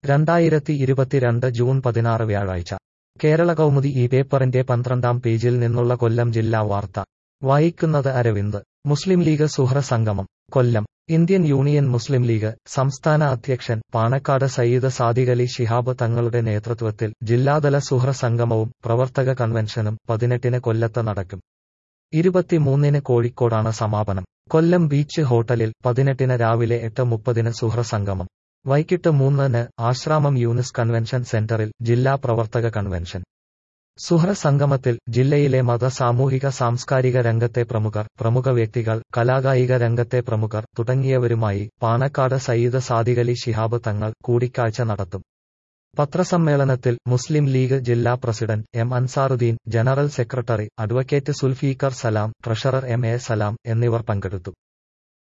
രണ്ടായിരത്തി ഇരുപത്തിരണ്ട് ജൂൺ പതിനാറ് വ്യാഴാഴ്ച കേരള കൗമുദി ഈ പേപ്പറിന്റെ പന്ത്രണ്ടാം പേജിൽ നിന്നുള്ള കൊല്ലം ജില്ലാ വാർത്ത വായിക്കുന്നത് അരവിന്ദ് മുസ്ലിം ലീഗ് സുഹ്ര സംഗമം Kollam Indian Union Muslim League സംസ്ഥാന അധ്യക്ഷൻ പാണക്കാട് സയ്യിദ് സാദിഖലി ശിഹാബ് തങ്ങളുടെ നേതൃത്വത്തിൽ ജില്ലാതല സുഹ്ര സംഗമവും പ്രവർത്തക കൺവെൻഷനും പതിനെട്ടിന് കൊല്ലത്ത് നടക്കും ഇരുപത്തിമൂന്നിന് കോഴിക്കോടാണ് സമാപനം കൊല്ലം ബീച്ച് ഹോട്ടലിൽ പതിനെട്ടിന് രാവിലെ എട്ട് മുപ്പതിന് സുഹ്ര സംഗമം വൈകിട്ട് മൂന്നിന് ആശ്രാമം യൂനിസ് കൺവെൻഷൻ സെന്ററിൽ ജില്ലാ പ്രവർത്തക കൺവെൻഷൻ സുഹ്ര സംഗമത്തിൽ ജില്ലയിലെ മത സാമൂഹിക സാംസ്കാരിക രംഗത്തെ പ്രമുഖർ പ്രമുഖ വ്യക്തികൾ കലാകായിക രംഗത്തെ പ്രമുഖർ തുടങ്ങിയവരുമായി പാണക്കാട് സയ്യിദ് സാദിഖലി ശിഹാബ് തങ്ങൾ കൂടിക്കാഴ്ച നടത്തും പത്രസമ്മേളനത്തിൽ മുസ്ലിം ലീഗ് ജില്ലാ president M Ansaruddin general secretary advocate Sulfiqar Salam treasurer M A Salam എന്നിവർ പങ്കെടുത്തു